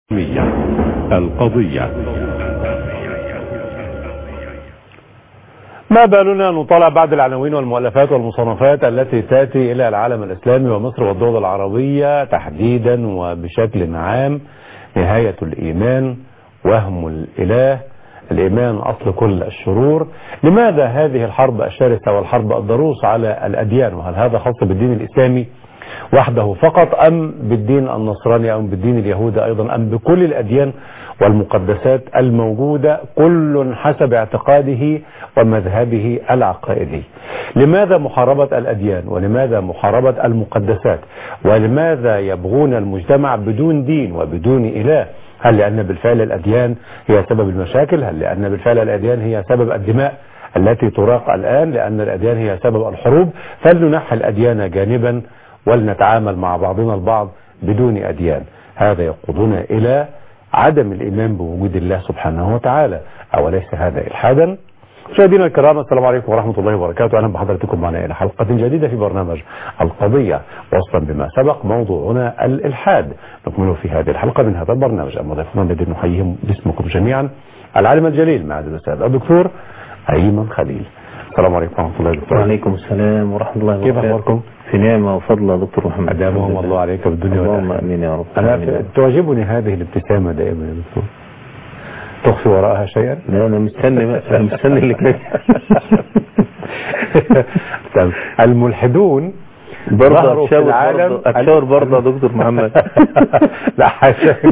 القضية ما بالنا نطالع بعض العناوين والمؤلفات والمصنفات التي تأتي إلى العالم الإسلامي ومصر والدول العربية تحديدا وبشكل عام نهاية الإيمان وهم الإله الإيمان أصل كل الشرور لماذا هذه الحرب الشرسة والحرب الضروس على الأديان وهل هذا خاص بالدين الإسلامي وحده فقط أم بالدين النصراني أم بالدين اليهودي أيضا أم بكل الأديان والمقدسات الموجودة كل حسب اعتقاده ومذهبه العقائدي لماذا محاربة الأديان ولماذا محاربة المقدسات ولماذا يبغون المجتمع بدون دين وبدون إله هل لأن بالفعل الأديان هي سبب المشاكل هل لأن بالفعل الأديان هي سبب الدماء التي تراق الآن لأن الأديان هي سبب الحروب فلننحي الأديان جانبا ولنتعامل مع بعضنا البعض بدون أديان هذا يقودنا إلى عدم الإيمان بوجود الله سبحانه وتعالى أوليس هذا إلحادا مشاهدينا الكرام السلام عليكم ورحمة الله وبركاته أهلا بحضراتكم معنا إلى حلقة جديدة في برنامج القضية وصلا بما سبق موضوعنا الإلحاد نكمل في هذه الحلقة من هذا البرنامج أما ضيفنا الذي نحييهم باسمكم جميعا العالم الجليل معالي الأستاذ الدكتور أيمن خليل السلام عليكم ورحمة الله وبركاته وعليكم السلام ورحمة الله كيف وبركاته أخباركم؟ في نعمة وفضل يا دكتور محمد أدامهم الله عليك بالدنيا اللهم والآخرة امين يا رب أنا آمين يا في- رب. تعجبني هذه الابتسامة دائما يا دكتور تخفي وراءها شيئا لا انا مستني بقى انا مستني اللي كده طيب، الملحدون برضه ظهروا في اتشاور العالم برضه اتشاور برضه يا دكتور محمد لا حاشاك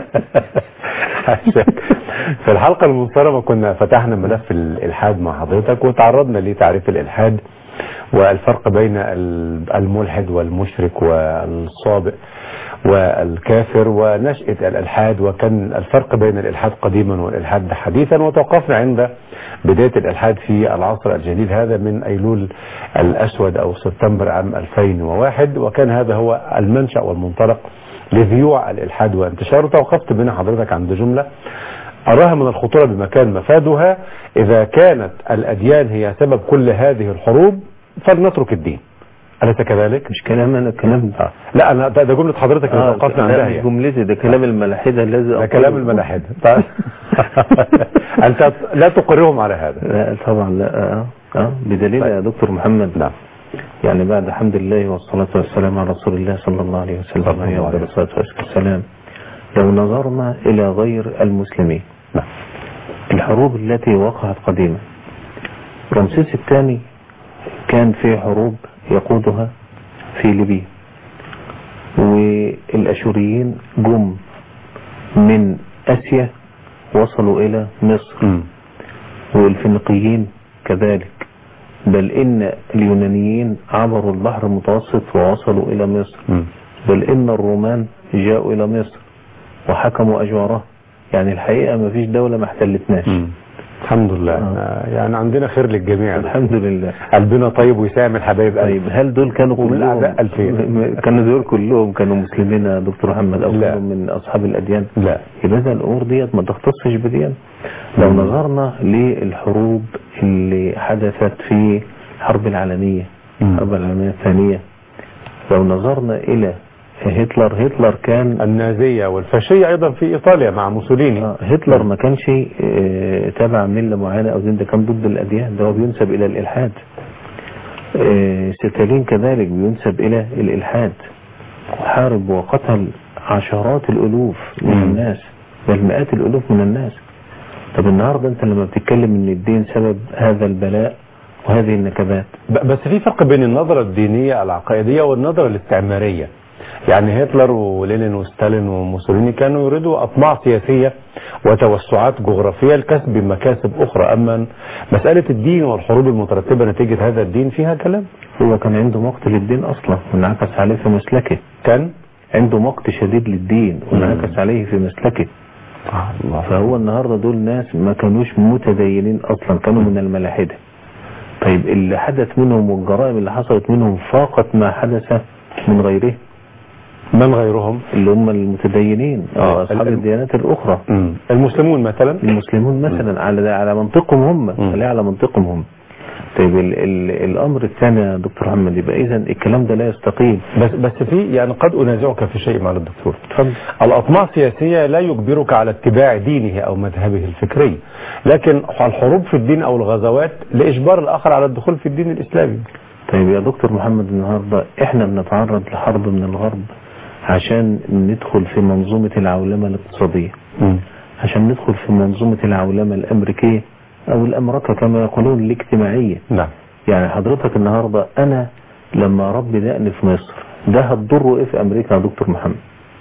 حاشاك في الحلقة المنصرمة كنا فتحنا ملف الإلحاد مع حضرتك وتعرضنا لتعريف الإلحاد والفرق بين ال- الملحد والمشرك والصابئ والكافر ونشأة الإلحاد وكان الفرق بين الإلحاد قديما والإلحاد حديثا وتوقفنا عند بداية الإلحاد في العصر الجديد هذا من أيلول الأسود أو سبتمبر عام 2001 وكان هذا هو المنشأ والمنطلق لذيوع الإلحاد وانتشاره توقفت بين حضرتك عند جملة أراها من الخطورة بمكان مفادها إذا كانت الأديان هي سبب كل هذه الحروب فلنترك الدين أليس كذلك؟ مش كلام انا كلام آه. لا أنا ده ده جملة حضرتك اللي آه، توقفنا لا، عندها مش يعني. جملتي ده كلام الملاحدة الذي ده أقوله. كلام الملاحدة طيب. أنت لا تقرهم على هذا لا طبعا لا اه اه بدليل يا دكتور محمد نعم يعني بعد حمد الله والصلاة والسلام على رسول الله صلى الله عليه وسلم صلى الله عليه عليه وعلى الصلاة والسلام لو نظرنا إلى غير المسلمين نعم الحروب التي وقعت قديما رمسيس الثاني كان في حروب يقودها في ليبيا والأشوريين جم من آسيا وصلوا إلى مصر مم. والفينيقيين كذلك بل إن اليونانيين عبروا البحر المتوسط ووصلوا إلى مصر مم. بل إن الرومان جاءوا إلى مصر وحكموا أجوارها يعني الحقيقة ما فيش دولة ما احتلتناش مم. الحمد لله آه. يعني عندنا خير للجميع الحمد لله قلبنا طيب ويسامح الحبايب قلب. طيب هل دول كانوا ومن كلهم الأعداء ألفين. كانوا دول كلهم كانوا مسلمين يا دكتور محمد أو لا. كانوا من أصحاب الأديان لا يبقى إذا الأمور ديت ما تختصش بديان لو مم. نظرنا للحروب اللي حدثت في الحرب العالمية مم. الحرب العالمية الثانية لو نظرنا إلى هتلر هتلر كان النازية والفاشية أيضا في إيطاليا مع موسوليني آه، هتلر ما كانش آه، تابع ملة معينة أو دين ده كان ضد الأديان ده هو بينسب إلى الإلحاد آه، ستالين كذلك بينسب إلى الإلحاد وحارب وقتل عشرات الألوف من مم. الناس بل مئات الألوف من الناس طب النهاردة أنت لما بتتكلم إن الدين سبب هذا البلاء وهذه النكبات ب- بس في فرق بين النظرة الدينية العقائدية والنظرة الاستعمارية يعني هتلر ولينين وستالين وموسوليني كانوا يريدوا أطماع سياسية وتوسعات جغرافية لكسب مكاسب أخرى أما مسألة الدين والحروب المترتبة نتيجة هذا الدين فيها كلام هو كان عنده مقت للدين أصلا وانعكس عليه في مسلكه كان عنده مقت شديد للدين وانعكس عليه في مسلكه الله فهو النهاردة دول ناس ما كانوش متدينين أصلا كانوا من الملاحدة طيب اللي حدث منهم والجرائم اللي حصلت منهم فاقت ما حدث من غيره من غيرهم اللي هم المتدينين آه، أو أصحاب ال- الديانات الأخرى مم. المسلمون مثلا المسلمون مثلا على على منطقهم هم مم. خليها على منطقهم هم طيب ال ال الامر الثاني يا دكتور محمد يبقى اذا الكلام ده لا يستقيم بس بس في يعني قد انازعك في شيء مع الدكتور اتفضل الأطماع السياسية لا يجبرك على اتباع دينه أو مذهبه الفكري لكن الحروب في الدين أو الغزوات لإجبار الآخر على الدخول في الدين الإسلامي طيب يا دكتور محمد النهارده احنا بنتعرض لحرب من الغرب عشان ندخل في منظومة العولمة الاقتصادية عشان ندخل في منظومة العولمة الأمريكية أو الأمريكا كما يقولون الاجتماعية نعم يعني حضرتك النهاردة أنا لما ربي دقني في مصر ده هتضره إيه في أمريكا يا دكتور محمد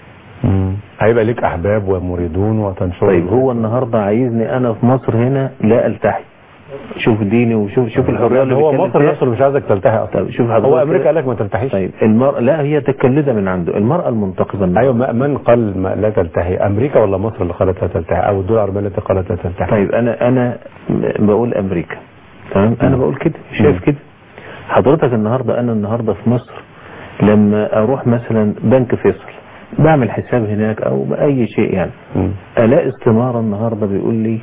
هيبقى ليك أحباب ومريدون وتنشر طيب هو النهاردة عايزني أنا في مصر هنا لا ألتحي شوف ديني وشوف شوف الحرية اللي هو بيتكلم مصر فيها. نفسه اللي مش عايزك تلتحي أصلا طيب شوف حضرتك هو أمريكا كده. قال لك ما تلتحيش طيب المرأة لا هي تكلدة من عنده المرأة المنتقبة من أيوة ما- من قال ما لا تلتحي أمريكا ولا مصر اللي قالت لا تلتحي أو الدول العربية التي قالت لا تلتحي طيب انا انا بقول امريكا تمام انا بقول كده شايف مم. كده حضرتك النهارده انا النهارده في مصر لما اروح مثلا بنك فيصل بعمل حساب هناك او باي شيء يعني مم. الاقي استماره النهارده بيقول لي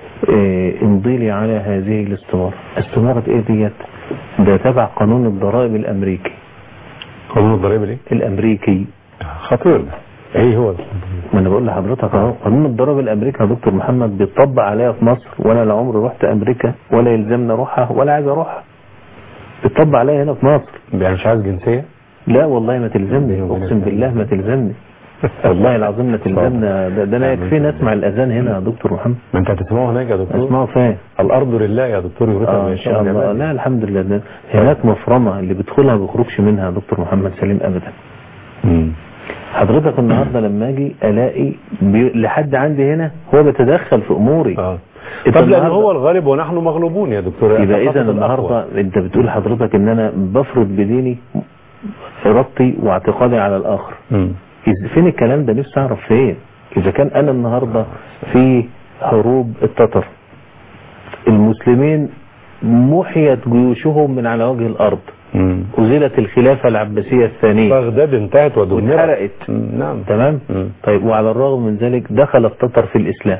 إيه امضي لي على هذه الاستماره استماره ايه ديت ده تبع قانون الضرائب الامريكي قانون الضريبة ليه؟ الامريكي خطير ده ايه هو ده؟ ما انا بقول لحضرتك اهو قانون الضرائب الامريكي يا دكتور محمد بيطبق عليا في مصر وانا لا عمري رحت امريكا ولا يلزمني اروحها ولا عايز اروحها بيطبق عليا هنا في مصر يعني مش عايز جنسية؟ لا والله ما تلزمني بيني وبينك اقسم بالله ما تلزمني والله العظيم ما تلزمنا ده, ده انا يكفيني اسمع الاذان هنا يا دكتور محمد ما انت هتسمعه هناك يا دكتور اسمعه فين الارض لله يا دكتور يورثها اه من ان يشاء شاء من الله عباده. لا الحمد لله ده هناك مفرمه اللي بيدخلها ما بيخرجش منها يا دكتور محمد سليم ابدا مم. حضرتك النهارده لما اجي الاقي بي... لحد عندي هنا هو بيتدخل في اموري اه انت طب لان النهاردة- هو الغالب ونحن مغلوبون يا دكتور يبقى خاصة اذا الأقوى. النهارده انت بتقول حضرتك ان انا بفرض بديني ارادتي واعتقادي على الاخر مم. إذ- فين الكلام ده نفسي اعرف فين اذا كان انا النهارده في حروب التتر المسلمين محيت جيوشهم من على وجه الارض مم. أزيلت الخلافة العباسية الثانية بغداد انتهت ودمرت واتحرقت مم. نعم تمام مم. طيب وعلى الرغم من ذلك دخل التتر في الإسلام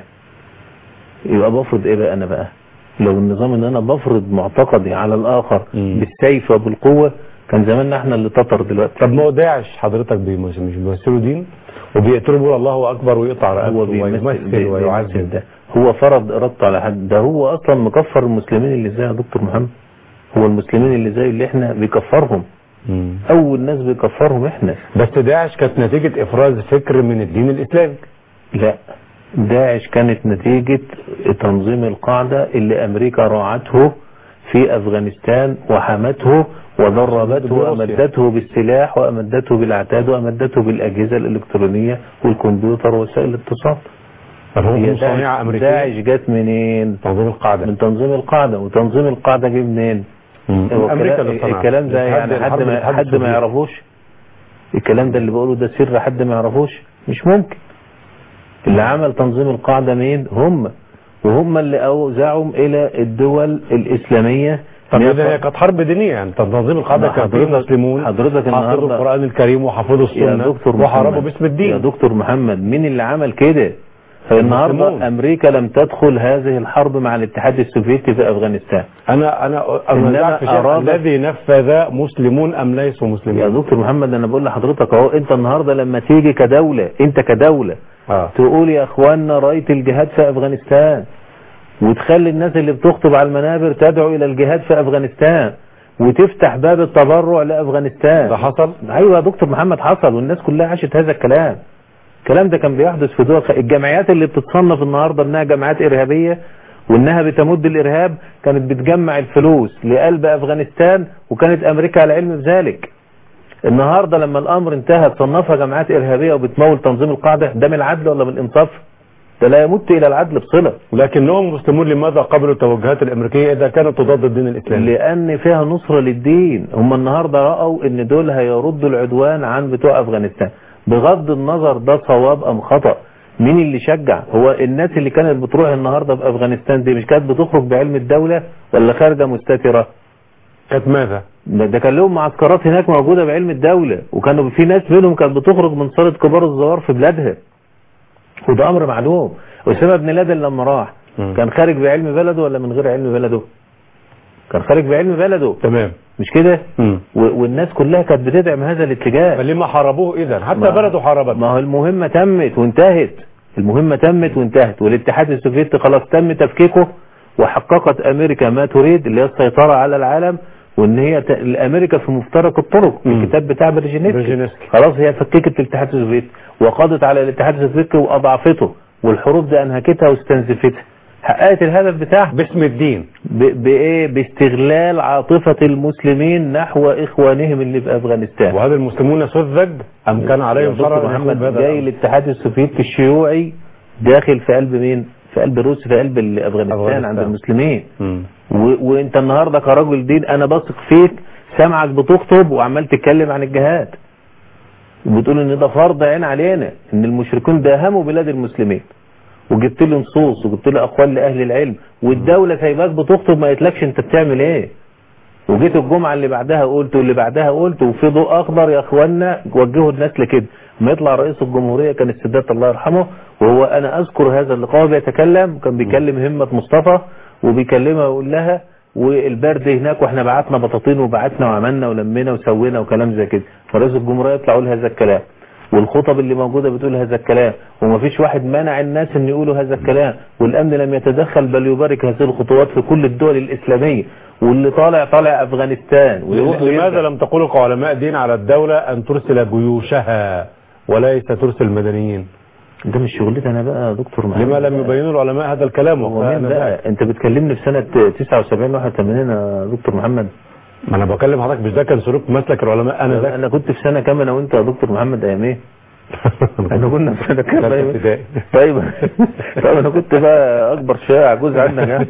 يبقى بفرض إيه بقى أنا بقى لو النظام ان انا بفرض معتقدي على الاخر مم. بالسيف وبالقوة كان زماننا احنا اللي تتر دلوقتي طب ما هو داعش حضرتك بيمس- مش بيمثلوا دين وبيقتلوا بيقولوا الله اكبر ويقطع رقبته هو بيمثل, ويمثل بيمثل ويعذب ده هو فرض ارادته على حد ده هو اصلا مكفر المسلمين اللي زي يا دكتور محمد هو المسلمين اللي زي اللي احنا بيكفرهم مم. اول ناس بيكفرهم احنا بس داعش كانت نتيجة افراز فكر من الدين الاسلامي لا داعش كانت نتيجة تنظيم القاعدة اللي أمريكا راعته في أفغانستان وحمته ودربته بروسيا. وأمدته بالسلاح وأمدته بالعتاد وأمدته بالأجهزة الإلكترونية والكمبيوتر ووسائل الاتصال طب هو هي من صنيعة داعش, امريكية داعش جت منين؟ تنظيم القاعدة من تنظيم القاعدة وتنظيم القاعدة جه منين؟ مم. هو امريكا الكلام, اللي صنعت. الكلام ده لحد يعني حد الحرب- ما الاتحاد حد ما السوفيتي. يعرفوش الكلام ده اللي بقوله ده سر حد ما يعرفوش مش ممكن اللي عمل تنظيم القاعدة مين هم وهم اللي أوزعوا إلى الدول الإسلامية طب إن هي اذا هي كانت حرب دينيه يعني تنظيم القاعده ما كان فيه حضرتك- مسلمون حضرتك حافظوا النهاردة- القران الكريم وحافظوا يا السنه دكتور وحاربوا محمد باسم يا الدين دكتور محمد مين اللي عمل كده فالنهارده المسلمون. امريكا لم تدخل هذه الحرب مع الاتحاد السوفيتي في افغانستان انا انا إنما انا في شيء أراد- الذي نفذ مسلمون ام ليسوا يا مسلمين دكتور محمد انا بقول لحضرتك اهو انت النهارده لما تيجي كدوله انت كدوله اه تقول يا اخوانا رايت الجهاد في افغانستان وتخلي الناس اللي بتخطب على المنابر تدعو الى الجهاد في افغانستان وتفتح باب التبرع لافغانستان ده حصل ايوه يا دكتور محمد حصل والناس كلها عاشت هذا الكلام الكلام ده كان بيحدث في دول الجمعيات اللي بتتصنف النهارده انها جماعات ارهابيه وانها بتمد الارهاب كانت بتجمع الفلوس لقلب افغانستان وكانت امريكا على علم بذلك النهارده لما الامر انتهى تصنفها جماعات ارهابيه وبتمول تنظيم القاعده ده من العدل ولا من الانصاف؟ ده لا يمت الى العدل بصله لكنهم مسلمون لماذا قبلوا التوجهات الامريكيه اذا كانت تضاد الدين الاسلامي لان فيها نصرة للدين هم النهاردة رأوا ان دول هيردوا العدوان عن بتوع افغانستان بغض النظر ده صواب ام خطأ مين اللي شجع هو الناس اللي كانت بتروح النهاردة في افغانستان دي مش كانت بتخرج بعلم الدولة ولا خارجة مستترة كانت ماذا ده ده كان لهم معسكرات هناك موجودة بعلم الدولة وكانوا في ناس منهم كانت بتخرج من صالة كبار الزوار في بلادها وده امر معلوم اسامة بن لادن لما راح مم. كان خارج بعلم بلده ولا من غير علم بلده كان خارج بعلم بلده تمام مش كده مم. و- والناس كلها كانت بتدعم هذا الاتجاه فلما حاربوه اذا حتى ما- بلده حاربته ما هو المهمة تمت وانتهت المهمة تمت وانتهت والاتحاد السوفيتي خلاص تم تفكيكه وحققت امريكا ما تريد اللي هي السيطرة على العالم وان هي ت... الامريكا في مفترق الطرق مم. الكتاب بتاع برجينسكي برجينسكي. خلاص هي فككت الاتحاد السوفيتي وقضت على الاتحاد السوفيتي واضعفته والحروب دي انهكتها واستنزفتها حققت الهدف بتاعها باسم الدين ب- بايه باستغلال عاطفة المسلمين نحو اخوانهم اللي في افغانستان وهل المسلمون سذج ام كان عليهم دكتور شرع أن يقوم محمد بهذا جاي الأمر؟ الاتحاد السوفيتي الشيوعي داخل في قلب مين في قلب روسيا في قلب ال- افغانستان أفغانستان. عند المسلمين مم. و... وانت النهارده كرجل دين انا بثق فيك سامعك بتخطب وعمال تتكلم عن الجهاد وبتقول ان ده فرض عين علينا ان المشركون داهموا بلاد المسلمين وجبت لي نصوص وجبت لي اقوال لاهل العلم والدوله سايباك بتخطب ما قالتلكش انت بتعمل ايه وجيت الجمعه اللي بعدها قلت واللي بعدها قلت وفي ضوء اخضر يا اخوانا وجهوا الناس لكده ما يطلع رئيس الجمهوريه كان السادات الله يرحمه وهو انا اذكر هذا اللقاء بيتكلم كان بيكلم همه مصطفى وبيكلمها ويقول لها والبرد هناك واحنا بعتنا بطاطين وبعتنا وعملنا ولمينا وسوينا وكلام زي كده فرئيس الجمهوريه يطلع يقول هذا الكلام والخطب اللي موجودة بتقول هذا الكلام ومفيش واحد منع الناس ان يقولوا هذا الكلام والامن لم يتدخل بل يبارك هذه الخطوات في كل الدول الاسلامية واللي طالع طالع افغانستان ويروح لماذا ويرجع. لم تقول علماء دين على الدولة أن ترسل جيوشها وليس ترسل مدنيين ده مش شغلتي انا بقى يا دكتور محمد لما لم يبينوا العلماء هذا الكلام هو وقتها مين ذاك؟ بقى انت بتكلمني في سنة 79 81 يا دكتور محمد ما أنا بكلم حضرتك مش ده كان سلوك مسلك العلماء أنا ذاك انا كنت في سنة كام انا وانت يا دكتور محمد ايام ايه احنا كنا في سنة كام ثالثة طيب ابتدائي. طيب طيب انا كنت بقى اكبر شيء عجوز عنك يعني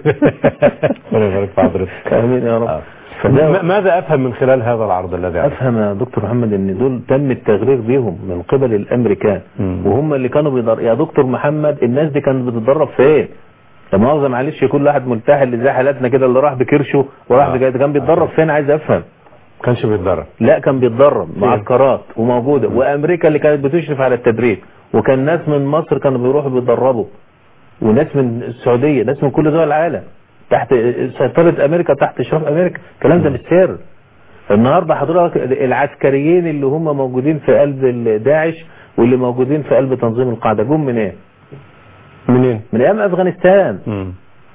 ربنا يبارك في حضرتك امين يا آه. رب فده م- ماذا أفهم من خلال هذا العرض الذي عرض؟ افهم يا دكتور محمد ان دول تم التغرير بيهم من قبل الامريكان مم. وهم اللي كانوا بيضر يا دكتور محمد الناس دي كانت بتتدرب فين لا مؤاخذه معلش كل واحد ملتحي اللي زي حالاتنا كده اللي راح بكرشه وراح آه. بجد كان بيتدرب فين عايز افهم ما كانش بيتدرب لا كان بيتدرب معسكرات وموجوده وامريكا اللي كانت بتشرف على التدريب وكان ناس من مصر كانوا بيروحوا بيتدربوا وناس من السعوديه ناس من كل دول العالم تحت سيطره امريكا تحت اشراف امريكا الكلام ده مش سر النهارده حضرتك العسكريين اللي هم موجودين في قلب داعش واللي موجودين في قلب تنظيم القاعده جم من ايه؟ منين؟ من ايام افغانستان مم.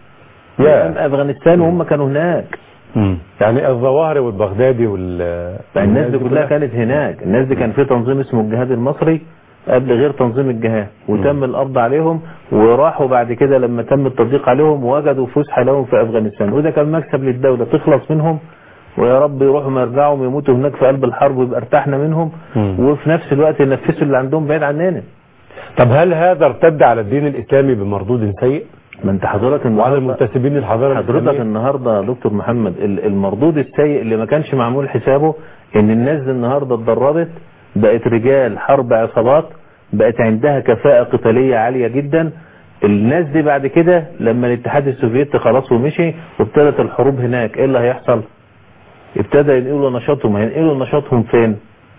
من يا. ايام افغانستان وهم كانوا هناك مم. يعني الظواهري والبغدادي وال الناس دي كلها كانت هناك الناس دي كان في تنظيم اسمه الجهاد المصري قبل غير تنظيم الجهاد وتم القبض عليهم وراحوا بعد كده لما تم التضييق عليهم وجدوا فسحه لهم في افغانستان وده كان مكسب للدوله تخلص منهم ويا رب يروحوا ما يرجعوا ويموتوا هناك في قلب الحرب ويبقى ارتحنا منهم مم. وفي نفس الوقت ينفسوا اللي عندهم بعيد عننا طب هل هذا ارتد على الدين الإسلامي بمردود سيء؟ ما انت حضرتك وعلى النهارده المنتسبين للحضارة حضرتك الإسلامية؟ النهارده يا دكتور محمد ال- المردود السيء اللي ما كانش معمول حسابه ان الناس دي النهارده اتدربت بقت رجال حرب عصابات بقت عندها كفاءة قتالية عالية جدا الناس دي بعد كده لما الاتحاد السوفيتي خلاص ومشي وابتدت الحروب هناك ايه اللي هيحصل ابتدى ينقلوا نشاطهم هينقلوا نشاطهم فين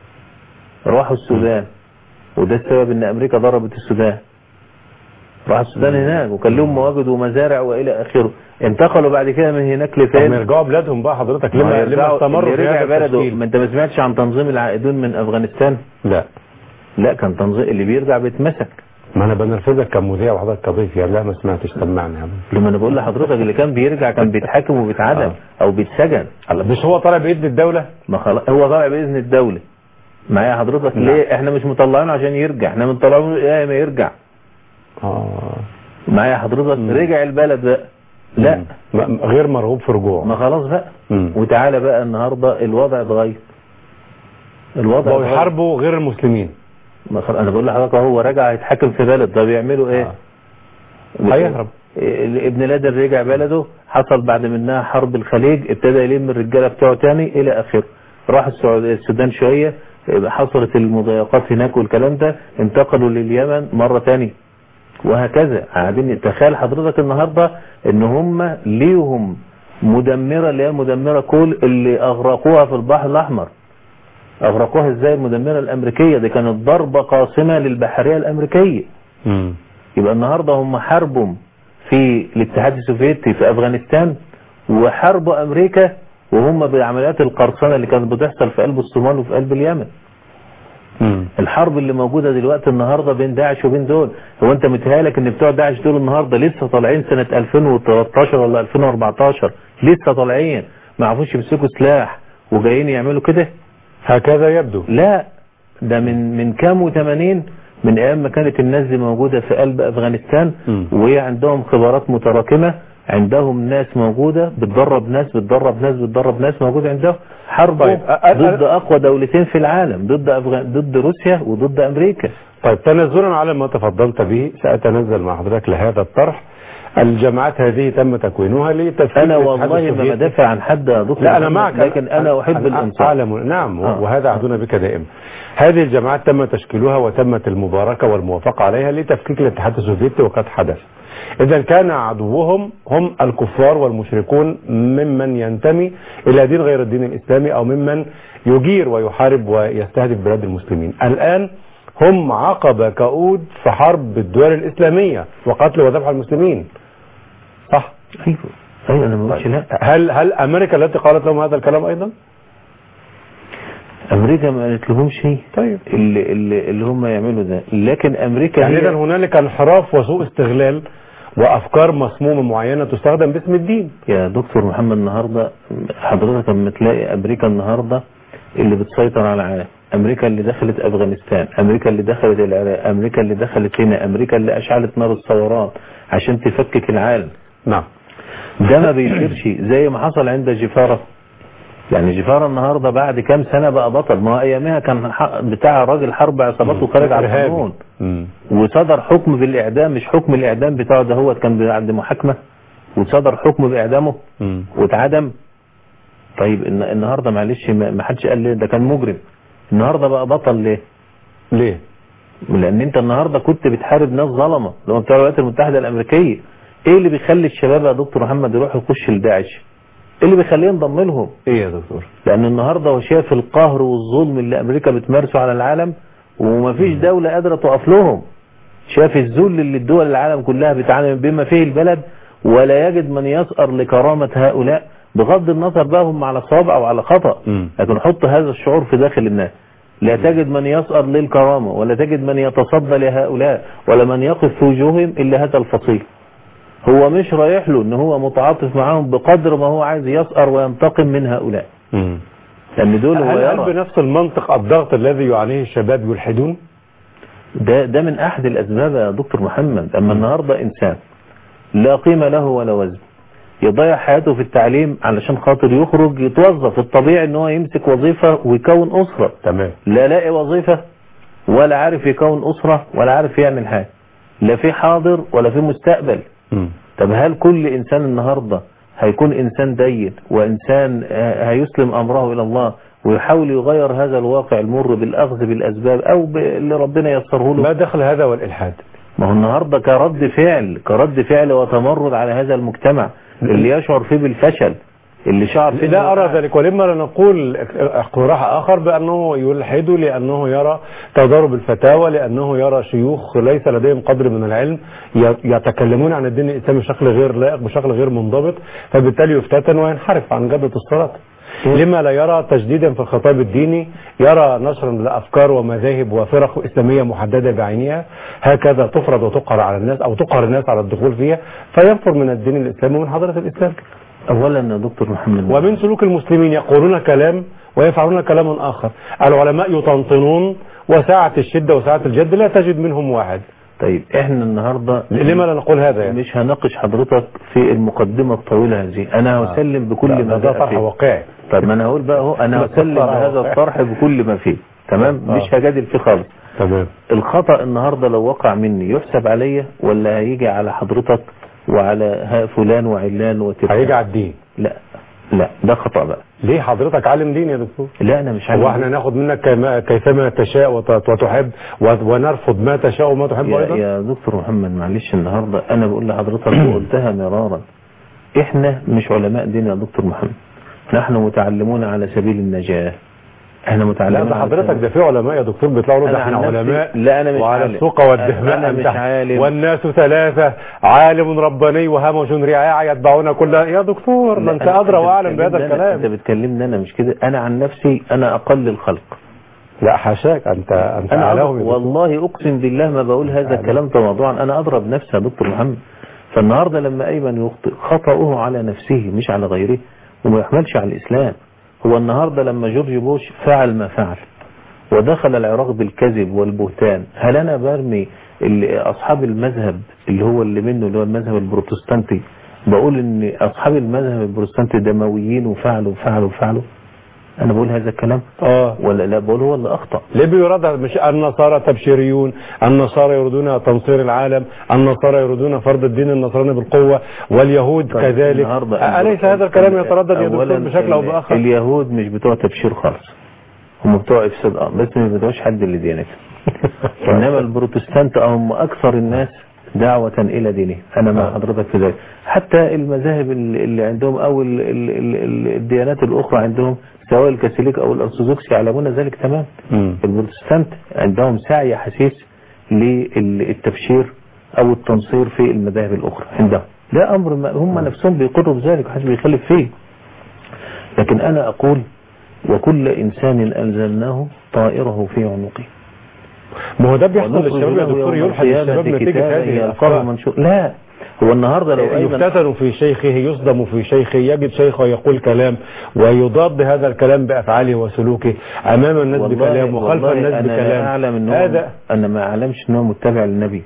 راحوا السودان وده السبب ان امريكا ضربت السودان راح السودان هناك وكان لهم مواجد ومزارع والى اخره انتقلوا بعد كده من هناك طب ما لفين يرجعوا بلادهم بقى حضرتك ما لما لما يرجعوا- استمروا اللي في رجع هذا بلده التشكيل؟ ما انت ما سمعتش عن تنظيم العائدون من افغانستان لا لا كان تنظيم اللي بيرجع بيتمسك ما انا بنرفزك كمذيع وحضرتك كضيف يعني لا ما سمعتش سمعني يا عم لما انا بقول لحضرتك اللي كان بيرجع كان بيتحاكم وبيتعدم آه. او بيتسجن الله، مش هو طالع بإذن الدولة؟ ما خلاص هو طالع باذن الدوله معايا حضرتك نعم. ليه احنا مش مطلعينه عشان يرجع احنا مطلعينه ايه ما يرجع اه معايا حضرتك رجع البلد بقى لا م- غير مرغوب في رجوعه ما خلاص بقى مم. وتعالى بقى النهارده الوضع اتغير الوضع بقوا اتغير. يحاربوا غير المسلمين ما خلاص انا بقول لحضرتك هو رجع يتحكم في بلد طب يعملوا ايه؟ آه. هيهرب إيه، ابن لادن رجع بلده حصل بعد منها حرب الخليج ابتدى يلم الرجاله بتوعه تاني الى اخره راح السعوديه السودان شويه إيه، حصلت المضايقات هناك والكلام ده انتقلوا لليمن مره تانية وهكذا قاعدين تخيل حضرتك النهارده ان هم ليهم مدمره اللي هي مدمره كل اللي اغرقوها في البحر الاحمر اغرقوها ازاي المدمره الامريكيه دي كانت ضربه قاصمه للبحريه الامريكيه يبقى النهارده هم حاربوا في الاتحاد السوفيتي في افغانستان وحاربوا امريكا وهم بعمليات القرصنة اللي كانت بتحصل في قلب الصومال وفي قلب اليمن مم. الحرب اللي موجودة دلوقتي النهاردة بين داعش وبين دول هو انت متهيألك ان بتوع داعش دول النهاردة لسه طالعين سنة 2013 ولا 2014 لسه طالعين ما عرفوش يمسكوا سلاح وجايين يعملوا كده هكذا يبدو لا ده من من كام وثمانين من ايام ما كانت الناس دي موجودة في قلب افغانستان مم. وهي عندهم خبرات متراكمة عندهم ناس موجودة بتدرب ناس بتدرب ناس بتدرب ناس موجودة عندهم حرب طيب، أ- أ- ضد اقوى دولتين في العالم ضد أفغان ضد روسيا وضد امريكا طيب تنزلا على ما تفضلت به سأتنزل مع حضرتك لهذا الطرح الجماعات هذه تم تكوينها لتفكيك انا الاتحاد والله ما السوفيتي. بدافع عن حد يا دكتور لا أنا محمد، معك لكن انا احب الانصاف أعلم نعم آه. وهذا عهدنا بك دائما هذه الجماعات تم تشكيلها وتمت المباركة والموافقة عليها لتفكيك الاتحاد السوفيتي وقد حدث إذا كان عدوهم هم الكفار والمشركون ممن ينتمي إلى دين غير الدين الإسلامي أو ممن يجير ويحارب ويستهدف بلاد المسلمين الآن هم عقبة كؤود في حرب الدول الإسلامية وقتل وذبح المسلمين صح ايوه ايوه انا ما بقولش لا هل هل أمريكا التي قالت لهم هذا الكلام أيضا؟ امريكا ما قالت لهم شيء طيب اللي اللي, اللي هم يعملوا ده لكن امريكا يعني هي اذا هنالك انحراف وسوء استغلال وافكار مسمومه معينه تستخدم باسم الدين يا دكتور محمد النهارده حضرتك لما تلاقي امريكا النهارده اللي بتسيطر على العالم امريكا اللي دخلت افغانستان امريكا اللي دخلت العراق امريكا اللي دخلت هنا امريكا اللي اشعلت نار الثورات عشان تفكك العالم نعم ده ما بيصيرش زي ما حصل عند جفارة يعني جفارة النهاردة بعد كام سنة بقى بطل ما هو ايامها كان ح- بتاع راجل حرب عصابات وخارج على إرهابي. القانون مم. وصدر حكم بالاعدام مش حكم الاعدام بتاعه ده هو كان عند محاكمة وصدر حكم باعدامه مم. واتعدم طيب الن- النهارده معلش ما ما حدش قال ليه ده كان مجرم النهارده بقى بطل ليه؟ ليه لان انت النهارده كنت بتحارب ناس ظلمه اللي هم بتوع الولايات المتحده الامريكيه ايه اللي بيخلي الشباب يا دكتور محمد يروح يخش لداعش؟ ايه اللي بيخليه ينضم لهم؟ ايه يا دكتور لان النهارده هو شايف القهر والظلم اللي امريكا بتمارسه على العالم ومفيش دوله قادره تقف لهم شاف الذل اللي الدول العالم كلها بتعاني بما فيه البلد ولا يجد من يسأر لكرامة هؤلاء بغض النظر بقى هم على صواب او على خطأ مم. لكن حط هذا الشعور في داخل الناس لا تجد من يسأر للكرامة ولا تجد من يتصدى لهؤلاء ولا من يقف في وجوههم إلا هذا الفصيل هو مش رايح له ان هو متعاطف معاهم بقدر ما هو عايز يسأر وينتقم من هؤلاء مم. لان دول هو هل, هل يرى بنفس المنطق الضغط الذي يعانيه الشباب يلحدون ده ده من احد الاسباب يا دكتور محمد اما النهارده انسان لا قيمه له ولا وزن يضيع حياته في التعليم علشان خاطر يخرج يتوظف الطبيعي ان هو يمسك وظيفه ويكون اسره تمام لا لاقي وظيفه ولا عارف يكون اسره ولا عارف يعمل حاجه لا في حاضر ولا في مستقبل مم. طب هل كل انسان النهارده هيكون انسان دين وانسان آه، هيسلم امره الى الله ويحاول يغير هذا الواقع المر بالاخذ بالاسباب او باللي ربنا يسره له ما دخل هذا والالحاد ما هو النهارده كرد فعل كرد فعل وتمرد على هذا المجتمع اللي يشعر فيه بالفشل اللي شعر فيه لا إنه أرى وقع. ذلك ولما لا نقول اقتراح آخر بأنه يلحد لأنه يرى تضارب الفتاوى لأنه يرى شيوخ ليس لديهم قدر من العلم ي- يتكلمون عن الدين الإسلامي بشكل غير لائق بشكل غير منضبط فبالتالي يفتتن وينحرف عن جادة الصراط لما لا يرى تجديدا في الخطاب الديني يرى نشرا لأفكار ومذاهب وفرق إسلامية محددة بعينها هكذا تفرض وتقهر على الناس أو تقهر الناس على الدخول فيها فينفر من الدين الإسلامي ومن حضرة الإسلام اولا يا دكتور محمد ومن سلوك المسلمين يقولون كلام ويفعلون كلاما آخر العلماء يطنطنون وساعة الشدة وساعة الجد لا تجد منهم واحد طيب احنا النهارده لما لا نقول هذا يعني مش هناقش حضرتك في المقدمه الطويله هذه انا هسلم بكل لا، ما ده جاء طرح فيه واقعي طب ما انا هقول بقى اهو انا لا، هسلم طرح بهذا واقعي. الطرح بكل ما فيه تمام آه. مش هجادل فيه خالص تمام الخطأ النهاردة لو وقع مني يحسب عليا ولا هيجي على حضرتك وعلى ها فلان وعلان وتلك هيجي على الدين لا لا ده خطأ بقى ليه حضرتك عالم دين يا دكتور لا انا مش هو عارف احنا ناخد منك كما- كيفما تشاء وت- وتحب و- ونرفض ما تشاء وما تحب يا, ايضا يا دكتور محمد معلش النهاردة انا بقول لحضرتك وقلتها مرارا احنا مش علماء دين يا دكتور محمد نحن متعلمون على سبيل النجاة احنا لا متعلمين ده على حضرتك ده في علماء يا دكتور بيطلعوا يقولوا ده أنا احنا عن نفسي- علماء لا أنا مش وعلى عالم. السوق والدهماء أنا مش أنت- عالم. والناس ثلاثة عالم أنا مش أنت عالم. والناس ثلاثة عالم رباني وهمج رعاع يتبعون كل يا دكتور ما لا، انت أنا- أدرى واعلم بتكلمني بهذا أنا- انت الكلام بتكلمني انا مش كده انا عن نفسي انا اقل الخلق لا حاشاك انت انت انا اعلاهم أضرب يا دكتور. والله اقسم بالله ما بقول هذا الكلام تواضعا انا اضرب نفسي يا دكتور محمد فالنهارده لما ايمن يخطئ خطأه على نفسه مش على غيره وما يحملش على الاسلام هو النهارده لما جورج بوش فعل ما فعل ودخل العراق بالكذب والبهتان هل انا برمي اللي اصحاب المذهب اللي هو اللي منه اللي هو المذهب البروتستانتي بقول ان اصحاب المذهب البروتستانتي دمويين وفعلوا وفعلوا وفعلوا انا بقول هذا الكلام اه ولا لا بقول هو اللي اخطأ ليه بيراد مش النصارى تبشيريون النصارى يريدون تنصير العالم النصارى يريدون فرض الدين النصراني بالقوة واليهود طيب كذلك النهاردة أليس هذا الكلام يتردد يا أولاً دكتور بشكل أو ال- بآخر اليهود مش بتوع تبشير خالص هم بتوع افساد اه بس ما بتوعش حد لديانته انما البروتستانت هم اكثر الناس دعوة الى دينه انا مع آه. حضرتك في ذلك حتى المذاهب اللي اللي عندهم او ال- ال- ال- ال- الديانات الاخرى عندهم سواء الكاثوليك او الارثوذكس يعلمون ذلك تمام مم. البروتستانت عندهم سعي حسيس للتبشير او التنصير في المذاهب الاخرى عندهم ده امر ما هم نفسهم بيقروا بذلك محدش بيخالف فيه لكن انا اقول وكل انسان الزمناه طائره في عنقه ما هو ده بيحصل ونخرج للشباب يا له دكتور يوم يلحق القيامة الشباب نتيجة كتابا هذه يلقاه الأفكار منشور لا هو النهارده لو ايمن يفتتن في شيخه يصدم في شيخه يجد شيخه يقول كلام ويضاد هذا الكلام بأفعاله وسلوكه أمام الناس والله بكلام وخلف والله الناس انا لا بكلام اعلم ان هو هذا انا ما اعلمش ان هو متبع للنبي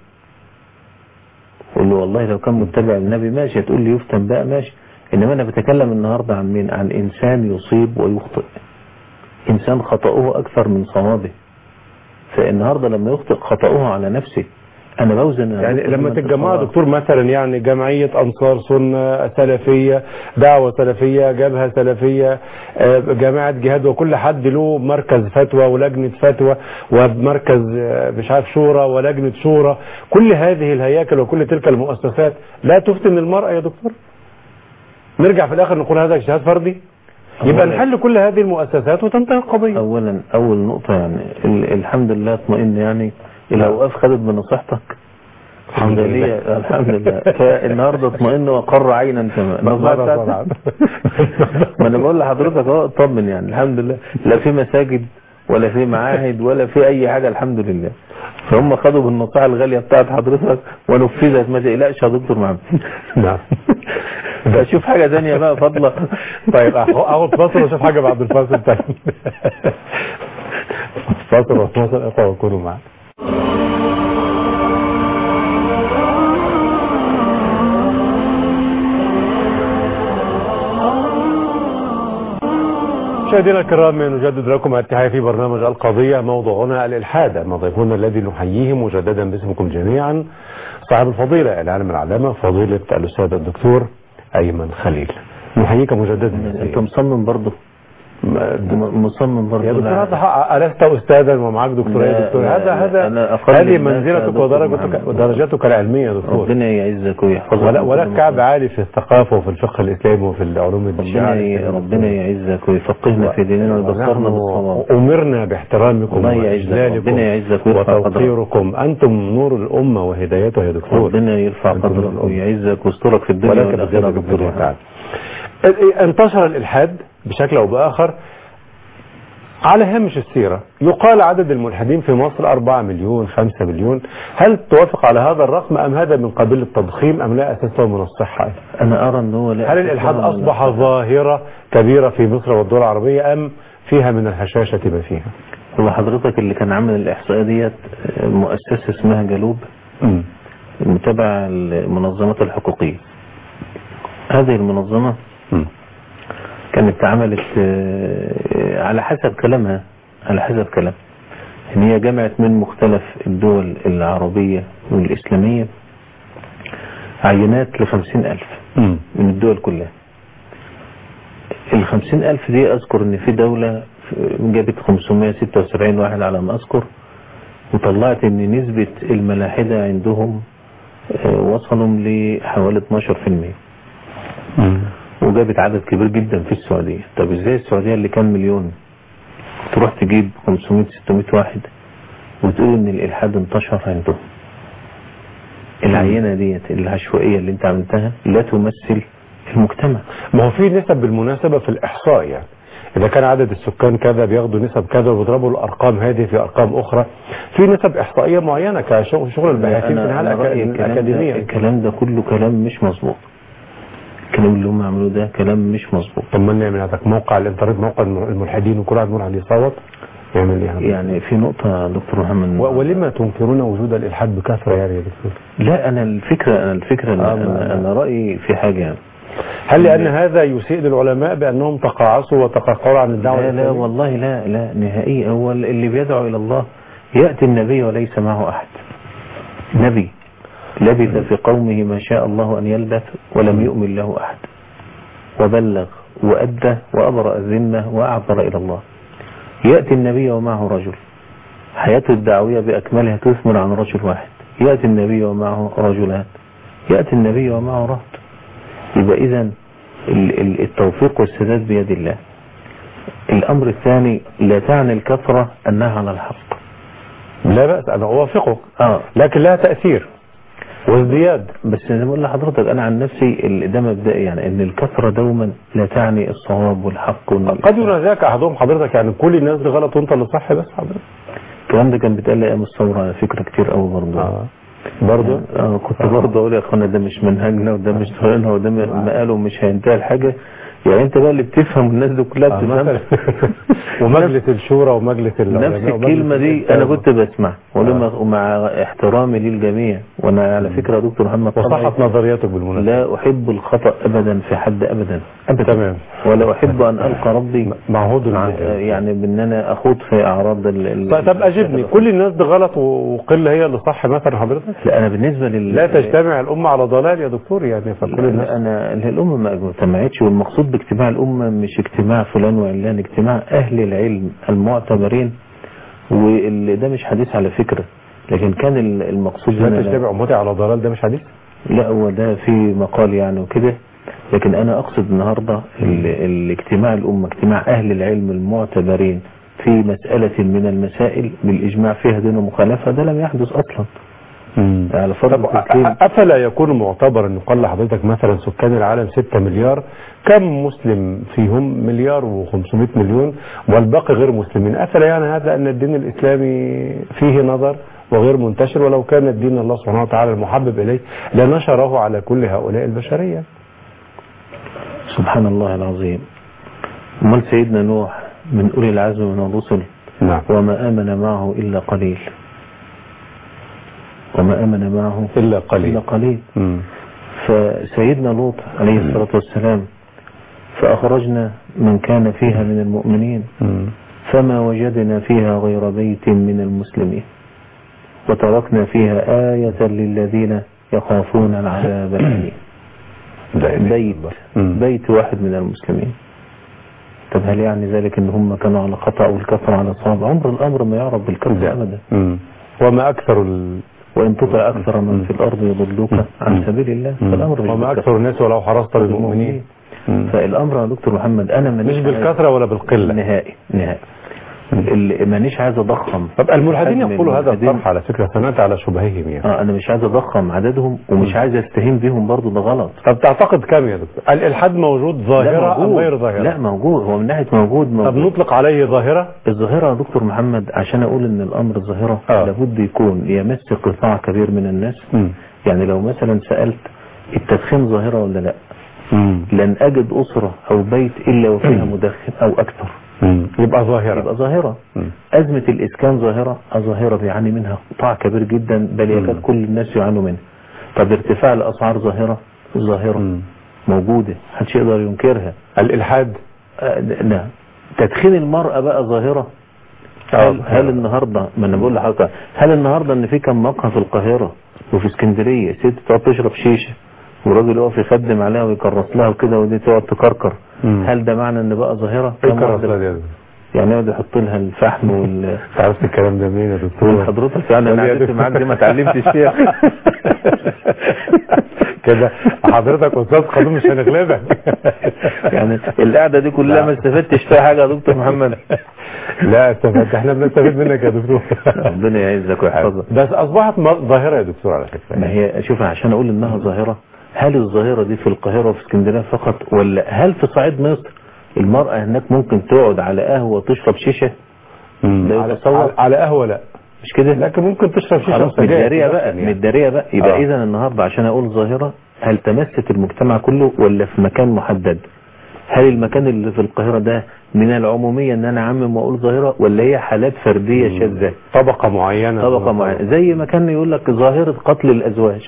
قول له والله لو كان متبع للنبي ماشي هتقول لي يفتن بقى ماشي انما انا بتكلم النهارده عن مين عن انسان يصيب ويخطئ انسان خطأه اكثر من صوابه فالنهارده لما يخطئ خطأه على نفسه انا بوزن يا يعني دكتور لما من تتجمعوا الخطأ. دكتور مثلا يعني جمعية أنصار سنة سلفية دعوة سلفية جبهة سلفية آه، جماعة جهاد وكل حد له مركز فتوى ولجنة فتوى ومركز آه، مش عارف شورى ولجنة شورى كل هذه الهياكل وكل تلك المؤسسات لا تفتن المرأة يا دكتور نرجع في الآخر نقول هذا اجتهاد فردي يبقى أولاً- نحل كل هذه المؤسسات وتنتهي القضية اولا اول نقطة يعني ال- الحمد لله اطمئن يعني الاوقاف خدت بنصيحتك الحمد الغالية لله. الحمد لله فالنهارده اطمئن وقر عينا كمان مرة نصيحة طبعاً. ما انا بقول لحضرتك اهو اطمن يعني الحمد لله لا في مساجد ولا في معاهد ولا في اي حاجة الحمد لله فهم خدوا بالنصيحة الغالية بتاعت حضرتك ونفذت ما تقلقش يا دكتور محمد نعم فشوف حاجة ثانيه بقى فضلة طيب اخد فاصل واشوف حاجه بعد الفاصل تاني فاصل وفاصل اقوى وكونوا معنا مشاهدينا الكرام نجدد لكم التحية في برنامج القضية موضوعنا الإلحاد أما ضيفنا الذي نحييه مجددا باسمكم جميعا صاحب الفضيلة العالم العلامة فضيلة الأستاذ الدكتور أيمن خليل نحييك مجددا انت مصمم برضه م- مصمم برضه يا دكتور لا. هذا حق- ألست أستاذا ومعك دكتوراه يا لا، دكتور لا، هذا لا. هذا أنا أقل هذه الناس يا منزلتك دكتور ودرجتك محمد. ودرجتك العلمية يا دكتور ربنا يعزك ويحفظك ولا ولك ربنا كعب عالي في الثقافة وفي الفقه الإسلامي وفي العلوم ربنا الشرعية ي- ربنا يعزك ويفقهنا في ديننا ويبصرنا ونحن بالصواب أمرنا باحترامكم الله يعزك وإجلالكم ربنا يعزك ويرفع قدرك وتوقيركم أنتم نور الأمة وهدايتها يا دكتور ربنا يرفع أنتم نور قدرك الأمة. ويعزك ويسترك في الدنيا ولك والآخرة بزيادة يا دكتور بإذن محمد. تعالى. انتشر الإلحاد بشكل أو بآخر على هامش السيرة يقال عدد الملحدين في مصر 4 مليون 5 مليون هل توافق على هذا الرقم أم هذا من قبيل التضخيم أم لا أساس له من الصحة أنا أرى أن هو لا هل أساس الإلحاد له من أصبح الصحة. ظاهرة كبيرة في مصر والدول العربية أم فيها من الهشاشة ما فيها هو حضرتك اللي كان عامل الإحصائية ديت آه، مؤسسة اسمها جلوب مم. المتابعة المنظمات الحقوقية هذه المنظمة مم. كانت عملت آه، على حسب كلامها على حسب كلام ان هي جمعت من مختلف الدول العربية والإسلامية عينات لخمسين ألف مم. من الدول كلها الخمسين ألف دي أذكر إن في دولة جابت 576 واحد على ما أذكر وطلعت إن نسبة الملاحدة عندهم آه، وصلوا لحوالي 12% مم. وجابت عدد كبير جدا في السعودية طب ازاي السعودية اللي كان مليون تروح تجيب 500 600 واحد وتقول ان الالحاد انتشر عندهم العينة ديت العشوائية اللي انت عملتها لا تمثل المجتمع ما هو في نسب بالمناسبة في الإحصاء يعني إذا كان عدد السكان كذا بياخدوا نسب كذا وبيضربوا الأرقام هذه في أرقام أخرى في نسب إحصائية معينة كشغل شغل الباحثين في أنا النهاية أنا رأيي الأكا- الكلام ده, الأكاديمية الكلام ده كله كلام مش مظبوط الكلام اللي هم عملوه ده كلام مش مظبوط طب ما نعمل هذاك موقع الانترنت موقع الملحدين وكل واحد منهم يصوت يعمل يعني يعني في نقطة دكتور محمد و- ولما تنكرون وجود الإلحاد بكثرة يعني يا دكتور لا أنا الفكرة أنا الفكرة آه، أنا, ما- أنا, أنا رأيي في حاجة يعني. هل لأن هذا يسيء للعلماء بأنهم تقاعسوا وتقاقروا عن الدعوة لا لا الإسلامية؟ والله لا لا نهائي هو اللي بيدعو إلى الله يأتي النبي وليس معه أحد نبي لبث في قومه ما شاء الله أن يلبث ولم يؤمن له أحد وبلغ وأدى وأبرأ الذمة وأعذر إلى الله يأتي النبي ومعه رجل حياته الدعوية بأكملها تثمر عن رجل واحد يأتي النبي ومعه رجلان يأتي النبي ومعه رهط يبقى إذا التوفيق والسداد بيد الله الأمر الثاني لا تعني الكثرة أنها على الحق لا بأس أنا أوافقك آه لكن لها تأثير وازدياد بس زي ما بقول لحضرتك أنا عن نفسي ال- ده مبدئي يعني إن الكثرة دوما لا تعني الصواب والحق وإن قد ينازعك أحدهم حضرتك يعني كل الناس دي غلط وأنت اللي صح بس حضرتك الكلام ده كان بيتقال أيام الثورة على فكرة كتير قوي برضه آه. برضه آه كنت برضه أقول يا أخوانا ده مش منهجنا وده مش طريقنا وده م- ما قالوا مش هينتهي الحاجة يعني أنت بقى اللي بتفهم والناس دي كلها آه، بتفهم مثلا. ومجلس الشورى ومجلس العلماء نفس ومجلس الكلمة دي الإفتاء. أنا كنت بسمع ولما ومع احترامي للجميع وأنا على فكرة يا دكتور محمد وصحت طبعي نظرياتك بالمناسبة لا أحب الخطأ أبدا في حد أبدا أبدا تمام ولا أحب أن ألقى ربي معهود مع- جدا. يعني بأن أنا أخوض في أعراض ال ال- طيب طب أجبني كل الناس دي غلط وقل هي اللي صح مثلا حضرتك لا أنا بالنسبة لل لا تجتمع الأمة على ضلال يا دكتور يعني فكل لا الناس لا، أنا الأمة ما اجتمعتش والمقصود باجتماع الأمة مش اجتماع فلان وعلان اجتماع أهل العلم المعتبرين واللي ده مش حديث على فكرة لكن كان ال- المقصود هنا لا لا- تجتمع أمتي على ضلال ده مش حديث لا هو ده في مقال يعني وكده لكن انا اقصد النهاردة ال- الاجتماع الامة اجتماع اهل العلم المعتبرين في مسألة من المسائل بالاجماع فيها دون مخالفة ده لم يحدث اصلا على فرض طب التسليم أ- أفلا يكون معتبر أن يقال لحضرتك مثلا سكان العالم 6 مليار كم مسلم فيهم مليار و500 مليون والباقي غير مسلمين أفلا يعني هذا أن الدين الإسلامي فيه نظر وغير منتشر ولو كان الدين الله سبحانه وتعالى المحبب إليه لنشره على كل هؤلاء البشرية سبحان الله العظيم امال سيدنا نوح من اولي العزم من الرسل نعم وما امن معه الا قليل وما امن معه إلا الا قليل قليل مم. فسيدنا لوط عليه الصلاة والسلام فأخرجنا من كان فيها من المؤمنين مم. فما وجدنا فيها غير بيت من المسلمين وتركنا فيها آية للذين يخافون العذاب الأليم لا إله إلا بيت الله. مم. بيت واحد من المسلمين طب هل يعني ذلك ان هم كانوا على خطأ والكفر على صواب عمر الامر ما يعرف بالكفر لا. ابدا مم. وما أكثر ال... وان تطع اكثر من في الارض يضلوك عن سبيل الله فالامر مش وما بالكثرة. أكثر الناس ولو حرصت بالمؤمنين مم. فالامر يا دكتور محمد انا مش مانيش بالكثرة ولا بالقلة نهائي نهائي اللي مانيش عايز اضخم طب الملحدين حجم يقولوا هذا الملحدين. الطرح على فكرة سمعت على شبههم يعني اه انا مش عايز اضخم عددهم ومش عايز استهين بيهم برضو ده غلط طب تعتقد كم يا دكتور الإلحاد موجود لا ظاهرة أم موجود غير ظاهرة لا موجود هو من ناحيه موجود طب موجود نطلق عليه ظاهرة الظاهره يا دكتور محمد عشان اقول ان الامر ظاهره آه. لابد يكون يمس قطاع كبير من الناس يعني لو مثلا سالت التدخين ظاهره ولا لا لن اجد اسره او بيت الا وفيها مدخن او اكثر يبقى يبقى ظاهرة ظاهرة مم. أزمة الإسكان ظاهرة ظاهرة بيعاني منها قطاع كبير جدا بل يكاد مم. كل الناس يعانوا منها طب ارتفاع الأسعار ظاهرة ظاهرة مم. موجودة محدش يقدر ينكرها الإلحاد آه، د- لا تدخين المرأة بقى ظاهرة آه، هل, هل النهاردة ما أنا بقول لحضرتك هل النهاردة إن في كم مقهى في القاهرة وفي اسكندرية ست تقعد تشرب شيشة والراجل يقف يخدم عليها ويكرس لها وكده ودي تقعد تكركر مم. هل ده معنى ان بقى ظاهرة ايه كم الكرس واحدة- ده يا دكتور؟ يعني يقعد يحط لها الفحم وال عرفت الكلام ده منين يا تقول دكتور حضرتك يعني انا يا قعدت دكتور. معاك دي ما اتعلمتش فيها كده حضرتك استاذ قانون مش هنغلبك يعني القعده دي كلها ما استفدتش فيها حاجه يا دكتور محمد لا استفدت احنا بنستفيد منك يا دكتور ربنا يعزك ويحفظك بس اصبحت م- ظاهره يا دكتور على فكره ما هي شوف عشان اقول انها ظاهرة هل الظاهرة دي في القاهرة وفي اسكندرية فقط ولا هل في صعيد مصر المرأة هناك ممكن تقعد على قهوة وتشرب شيشة مم. لا على, يتصور. على, على قهوه لا مش كده لكن ممكن تشرب شيشه خلاص وسجاير متدارية بقى تدخن يعني. متدارية بقى يبقى آه. اذا النهاردة عشان اقول ظاهرة هل تمست المجتمع كله ولا في مكان محدد هل المكان اللي في القاهرة ده من العمومية ان انا اعمم واقول ظاهرة ولا هي حالات فردية شاذة طبقه معينه طبقة معينة زي ما كان يقول لك ظاهرة قتل الازواج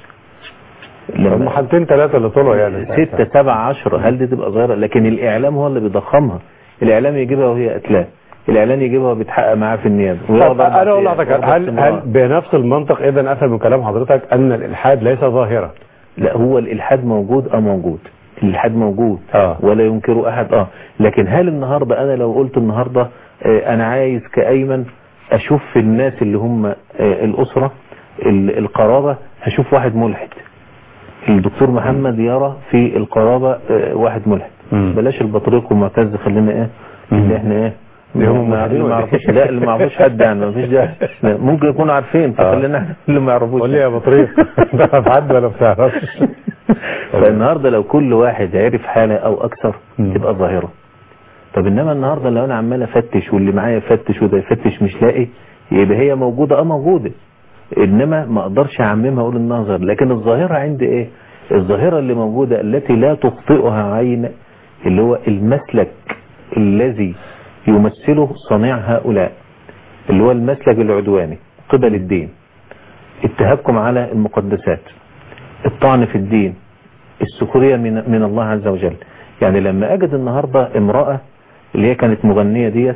هم حالتين ثلاثه اللي طلعوا يعني ستة سبعة عشرة هل دي تبقى ظاهرة لكن الإعلام هو اللي بيضخمها الإعلام يجيبها وهي قتلاه الإعلام يجيبها وبيتحقق معاه في النيابة طب ويقعد أربع انا اقول أيام، لحضرتك ويقعد هل استمرار. هل بنفس المنطق اذا افهم من كلام حضرتك ان الالحاد ليس ظاهره لا هو الإلحاد موجود أه موجود الإلحاد موجود آه. ولا ينكره أحد أه لكن هل النهاردة أنا لو قلت النهاردة آه، أنا عايز كأيمن أشوف في الناس اللي هم آه، الأسرة ال- القرابة هشوف واحد ملحد الدكتور محمد يرى في القرابة آه، واحد ملحد مم. بلاش البطريق ومعتز خلينا ايه اللي احنا ايه اللي هم ما- ملحدين اللي ما ولا يعرفوش إيه؟ لا اللي ما يعرفوش حد يعني ما فيش ده ممكن يكونوا عارفين فخلينا إحنا اللي ما يعرفوش قول لي يا بطريق تعرف حد ولا ما بتعرفش فالنهارده لو كل واحد عرف حالة او اكثر مم. تبقى ظاهرة طب انما النهارده لو انا عمال افتش واللي معايا يفتش وده يفتش مش لاقي يبقى هي موجودة اه موجودة انما ما اقدرش اعممها اقول انها ظاهرة لكن الظاهرة عندي ايه الظاهرة اللي موجودة التي لا تخطئها عين اللي هو المسلك الذي يمثله صنيع هؤلاء اللي هو المسلك العدواني قبل الدين التهكم على المقدسات الطعن في الدين السخرية من, من الله عز وجل يعني لما أجد النهاردة امرأة اللي هي كانت مغنية ديت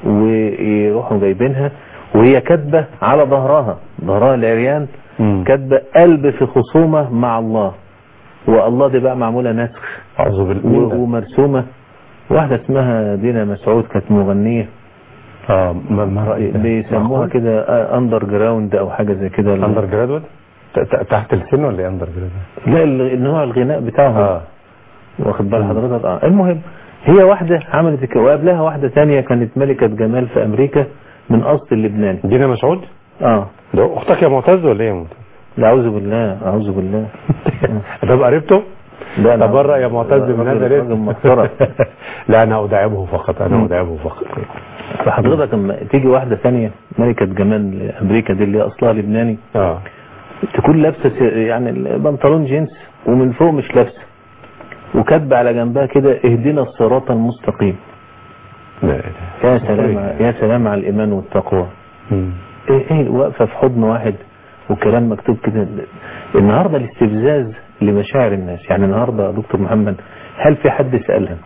ويروحوا جايبينها وهي كاتبة على ظهرها ظهرها العريان مم. كاتبة قلب في خصومة مع الله والله دي بقى معمولة نسخ اعوذ و- بالله ومرسومة واحدة اسمها دينا مسعود كانت مغنية اه ما ما رايك بيسموها كده اندر جراوند او حاجة زي كده اندر جرادويت تحت السن ولا ايه اندر جرادويت لا ال- نوع الغناء بتاعهم اه واخد بال حضرتك اه المهم هي واحدة عملت كده وقبلها واحدة تانية كانت ملكة جمال في امريكا من اصل اللبناني دينا مسعود اه ده اختك يا معتز ولا ايه يا معتز لا اعوذ بالله اعوذ بالله طب قريبته لا أنا تبرأ يا معتز من هذا راجل- راجل الاسم محترم لا انا اداعبه فقط انا اداعبه فقط فحضرتك لما تيجي واحدة تانية ملكة جمال امريكا دي اللي هي اصلها لبناني اه تكون لابسة س- يعني البنطلون جينز ومن فوق مش لابسة وكاتبة على جنبها كده اهدنا الصراط المستقيم لا إله. يا سلام يا سلام على الايمان والتقوى مم. ايه ايه واقفه في حضن واحد وكلام مكتوب كده النهارده الاستفزاز لمشاعر الناس يعني النهارده يا دكتور محمد هل في حد سالها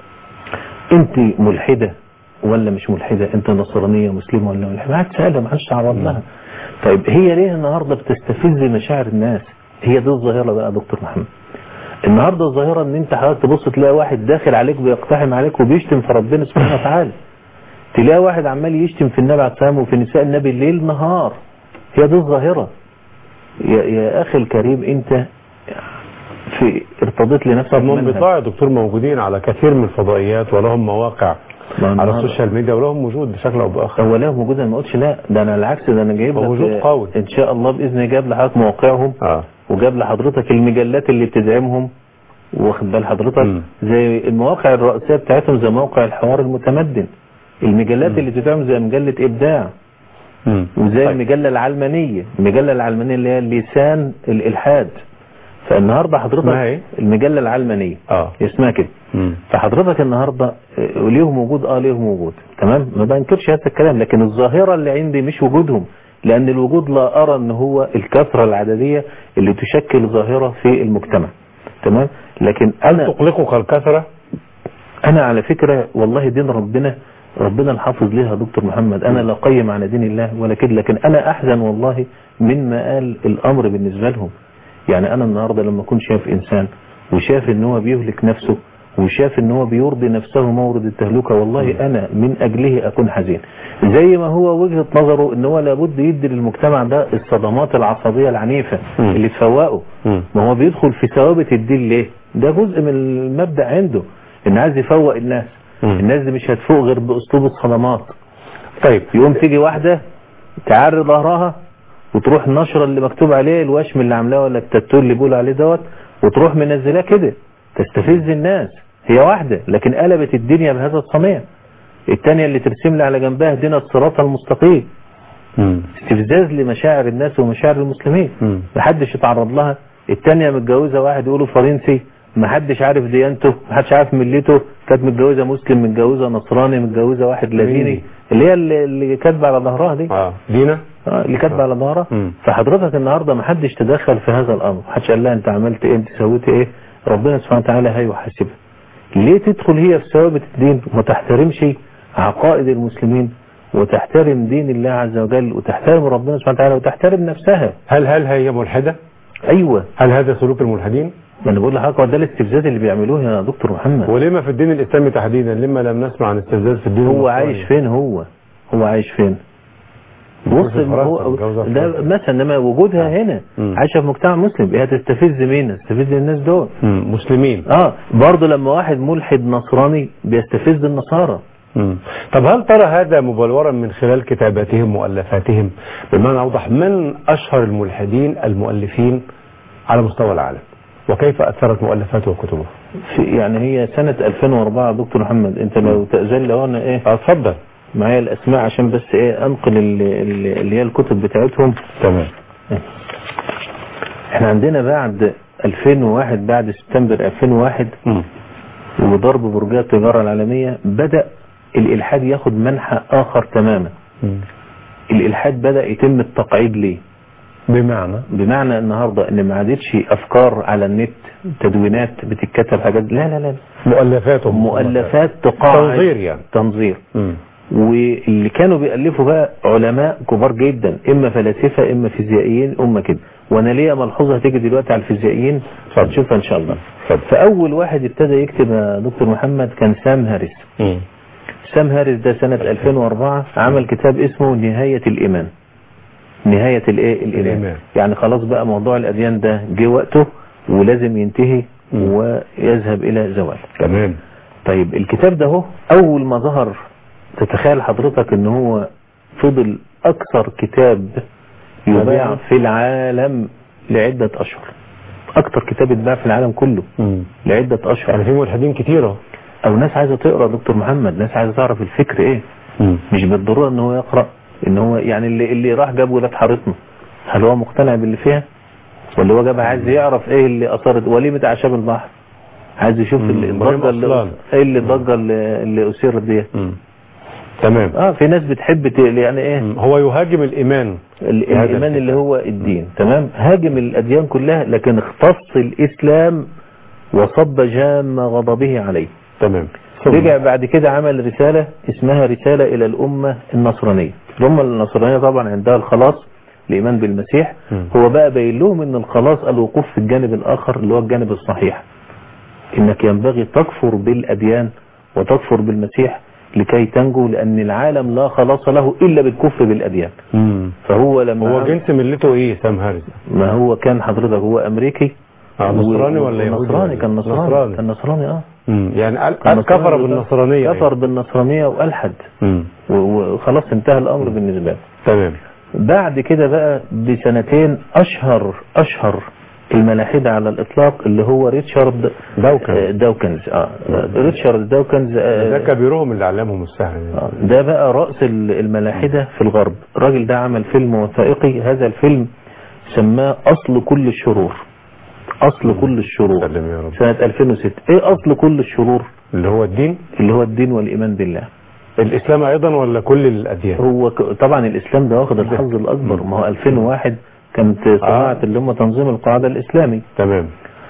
انت ملحده ولا مش ملحده انت نصرانيه مسلمه ولا ملحده ما حد سالها ما حدش تعرض لها طيب هي ليه النهارده بتستفز مشاعر الناس هي دي الظاهره بقى يا دكتور محمد النهارده الظاهره ان انت حضرتك تبص تلاقي واحد داخل عليك بيقتحم عليك وبيشتم في ربنا سبحانه وتعالى تلاقي واحد عمال يشتم في النبي عليه السلام وفي نساء النبي ليل نهار هي دي الظاهرة يا, يا أخي الكريم أنت في ارتضيت لنفسك طب هم منهج. بيطلعوا يا دكتور موجودين على كثير من الفضائيات ولهم مواقع ما على النهاردة- السوشيال ميديا ولهم وجود بشكل او باخر هو لا موجود انا ما قلتش لا ده انا العكس ده انا جايب هو لك وجود آه، قوي. ان شاء الله باذن الله جاب لحضرتك مواقعهم اه وجاب لحضرتك المجلات اللي بتدعمهم واخد بال حضرتك مم. زي المواقع الرئيسيه بتاعتهم زي موقع الحوار المتمدن المجلات اللي بتدعم زي مجله ابداع مم. وزي طيب. المجلة العلمانية المجلة العلمانية اللي هي لسان الإلحاد فالنهاردة اسمها حضرتك ايه؟ المجلة العلمانية اه اسمها كده مم. فحضرتك النهاردة آه، ليهم وجود اه ليهم وجود تمام ما بنكرش هذا الكلام لكن الظاهرة اللي عندي مش وجودهم لأن الوجود لا أرى أن هو الكثرة العددية اللي تشكل ظاهرة في المجتمع تمام لكن هل أنا تقلقك الكثرة؟ انا على فكرة والله دين ربنا ربنا الحافظ ليها يا دكتور محمد انا لا قيم على دين الله ولا كده لكن انا احزن والله من مآل الامر بالنسبة لهم يعني انا النهاردة لما اكون شايف انسان وشاف ان هو بيهلك نفسه وشاف ان هو بيرضي نفسه مورد التهلكة والله انا من اجله اكون حزين زي ما هو وجهة نظره ان هو لابد يدي للمجتمع ده الصدمات العصبية العنيفة مم. اللي تفوقه مم. ما هو بيدخل في ثوابت الدين ليه ده جزء من المبدأ عنده ان عايز يفوق الناس مم. الناس دي مش هتفوق غير باسلوب الصدمات طيب يقوم تيجي واحدة تعري ظهرها وتروح نشرة اللي مكتوب عليه الوشم اللي عاملاه ولا التاتو اللي بيقول عليه دوت وتروح منزلاه كده تستفز الناس هي واحدة لكن قلبت الدنيا بهذا الصنيع التانية اللي ترسم لي على جنبها دينا الصراط المستقيم مم. استفزاز لمشاعر الناس ومشاعر المسلمين مم. محدش يتعرض لها التانية متجوزة واحد يقولوا فرنسي محدش عارف ديانته محدش عارف ملته كانت متجوزة مسلم متجوزة نصراني متجوزة واحد لاتيني اللي هي اللي, اللي كاتبة على ظهرها دي اه دينا آه، اللي كاتبه على ظهرها مم. فحضرتك النهارده ما حدش تدخل في هذا الامر محدش قال لها انت عملت ايه انت سويت ايه ربنا سبحانه وتعالى هيحاسبها ليه تدخل هي في ثوابت الدين وما تحترمش عقائد المسلمين وتحترم دين الله عز وجل وتحترم ربنا سبحانه وتعالى وتحترم نفسها هل هل هي ملحدة ايوه هل هذا سلوك الملحدين ما انا بقول لحضرتك هو ده الاستفزاز اللي بيعملوه يا دكتور محمد ولما في الدين الإسلامي تحديدا لما لم نسمع عن استفزاز في الدين هو النصراني؟ عايش فين هو هو عايش فين متجوز في مسلم فرنسا، هو متجوزة في ده فرنسا. مثلا انما وجودها هنا مم. عايشه في مجتمع مسلم هي تستفز مين تستفز الناس دول مم. مسلمين اه برضه لما واحد ملحد نصراني بيستفز النصارى مم. طب هل ترى هذا مبلورا من خلال كتاباتهم مؤلفاتهم بمعنى أوضح من أشهر الملحدين المؤلفين على مستوى العالم وكيف أثرت مؤلفاته وكتبه في يعني هي سنة 2004 يا دكتور محمد انت لو تأذن لو انا ايه اتفضل معايا الاسماء عشان بس ايه انقل ال- ال- اللي هي الكتب بتاعتهم تمام احنا عندنا بعد 2001 بعد سبتمبر 2001 مم. وضرب برجات التجارة العالمية بدأ الإلحاد ياخد منحى آخر تماما مم. الإلحاد بدأ يتم التقعيد ليه بمعنى بمعنى النهاردة ان ما عادتش افكار على النت تدوينات بتتكتب حاجات لا لا لا مؤلفاته مؤلفات تقاعد تنظير يعني تنظير مم. واللي كانوا بيألفوا بقى علماء كبار جدا اما فلاسفة اما فيزيائيين اما كده وانا ليا ملحوظة هتيجي دلوقتي على الفيزيائيين اتفضل. هتشوفها ان شاء الله اتفضل. فاول واحد ابتدى يكتب يا دكتور محمد كان سام هاريس مم. سام هاريس ده سنة 2004 عمل كتاب اسمه نهاية الإيمان نهاية الايه الإيمان الإيمان. يعني خلاص بقى موضوع الأديان ده جه وقته ولازم ينتهي مم. ويذهب إلى زوال تمام طيب الكتاب ده هو أول ما ظهر تتخيل حضرتك ان هو فضل أكثر كتاب يباع مبيعاً. في العالم لعدة أشهر أكثر كتاب اتباع في العالم كله مم. لعدة أشهر يعني في ملحدين كتيرة أو ناس عايزة تقرأ دكتور محمد ناس عايزة تعرف الفكر إيه مم. مش بالضرورة ان هو يقرأ ان هو يعني اللي, اللي راح جاب ولاد حارتنا هل هو مقتنع باللي فيها ولا هو جابها عايز يعرف ايه اللي اثرت وليمة اعشاب البحر عايز يشوف مم. ال- إبراهيم الضجة اللي أصلان. ايه اللي الضجة اللي, اللي اثيرت دي مم. تمام اه في ناس بتحب ت- يعني ايه مم. هو يهاجم الإيمان ال- هذا الايمان الكتاب. اللي هو الدين تمام هاجم الاديان كلها لكن اختص الاسلام وصب جام غضبه عليه تمام رجع بعد كده عمل رسالة اسمها رسالة إلى الأمة النصرانية الأمة النصرانية طبعا عندها الخلاص الإيمان بالمسيح مم. هو بقى باين لهم أن الخلاص الوقوف في الجانب الآخر اللي هو الجانب الصحيح إنك ينبغي تكفر بالأديان وتكفر بالمسيح لكي تنجو لأن العالم لا خلاص له إلا بالكفر بالأديان مم. فهو لما هو عمل- جنس ملته ايه سام هاريس ما هو كان حضرتك هو أمريكي آه، نصراني و- ولا يهودي نصراني ولا كان إيه؟ نصراني نصراني. كان نصراني اه مم. يعني قال كان قال كفر نصراني بالنصرانية كفر بالنصرانية وألحد مم. و- وخلاص انتهى الامر بالنسبه له تمام بعد كده بقى بسنتين اشهر اشهر الملاحدة على الاطلاق اللي هو ريتشارد داوكنز. آه، داوكنز اه ريتشارد داوكنز ده آه، كبيرهم اللي علمهم السحر يعني. آه، ده بقى رأس ال- الملاحدة في الغرب الراجل ده عمل فيلم وثائقي هذا الفيلم سماه أصل كل الشرور أصل كل الشرور سلم يا رب سنة 2006 إيه أصل كل الشرور اللي هو الدين اللي هو الدين والإيمان بالله الإسلام أيضا ولا كل الأديان هو ك- طبعا الاسلام ده واخد الحظ الاكبر ما هو 2001 كانت صناعة اللي هم تنظيم القاعدة الاسلامي تمام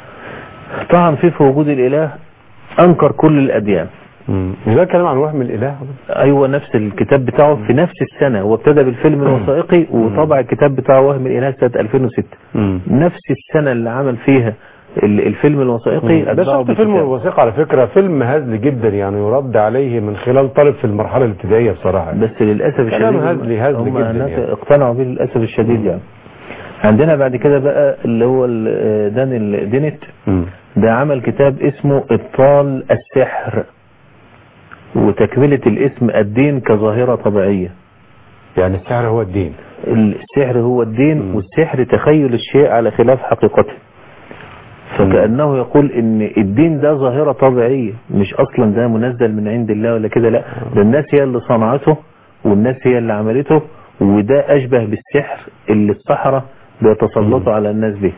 طبعا في في وجود الاله انكر كل الاديان مم. مش ده الكلام عن وهم الإله ايوه نفس الكتاب بتاعه في نفس السنة هو ابتدى بالفيلم الوثائقي وطبع الكتاب بتاعه وهم الاله سنة 2006 مم. نفس السنة اللي عمل فيها ال- الفيلم الوثائقي ده أتباعه شفت فيلم بالكتاب. الوثيقة على فكرة فيلم هزلي جدا يعني يرد عليه من خلال طالب في المرحلة الابتدائية بصراحة بس للأسف كلام الشديد هزلي- هزلي هم جدا ناس يعني. اقتنعوا به للأسف الشديد يعني عندنا بعد كده بقى اللي هو ال- دانيال دينيت مم. ده عمل كتاب اسمه ابطال السحر وتكملة الاسم الدين كظاهرة طبيعية يعني السحر هو الدين السحر هو الدين مم. والسحر تخيل الشيء على خلاف حقيقته فكأنه يقول ان الدين ده ظاهرة طبيعية مش اصلا ده منزل من عند الله ولا كده لا ده الناس هي اللي صنعته والناس هي اللي عملته وده اشبه بالسحر اللي السحرة بيتسلطوا على الناس به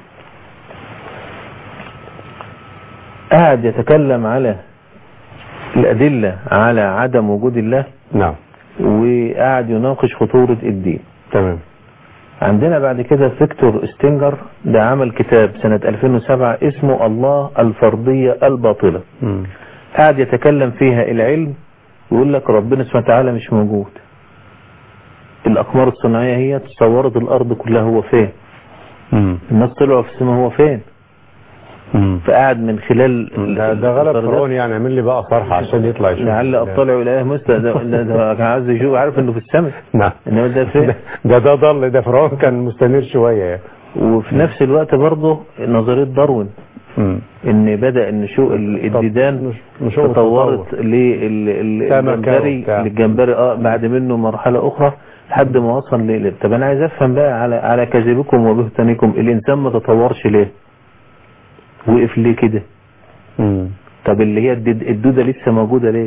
قاعد يتكلم على الأدلة على عدم وجود الله نعم وقاعد يناقش خطورة الدين تمام عندنا بعد كده فيكتور ستينجر ده عمل كتاب سنة 2007 اسمه الله الفرضية الباطلة مم. قاعد يتكلم فيها العلم ويقول لك ربنا سبحانه وتعالى مش موجود الأقمار الصناعية هي تصورت الأرض كلها هو فين مم. الناس طلعوا في السماء هو فين مم. فقاعد من خلال ده, ده غلط الفرضيات فرعون يعني اعمل لي بقى صرح عشان يطلع يشوف لعل أطلع إلى موسى ده, ده, ده كان عايز يشوف عارف إنه في السماء نعم إنما ده فين ده ده ضل ده فرعون كان مستنير شوية يعني وفي نفس الوقت برضه نظرية داروين مم. ان بدأ ان شو ال- الديدان مش- مش هو تطورت تطور. للجمبري وبتاع. للجمبري اه بعد منه مرحلة اخرى لحد ما وصل ليه طب انا عايز افهم بقى على على كذبكم وبهتانكم الانسان ما تطورش ليه وقف ليه كده مم. طب اللي هي الدد- الدودة لسه موجودة ليه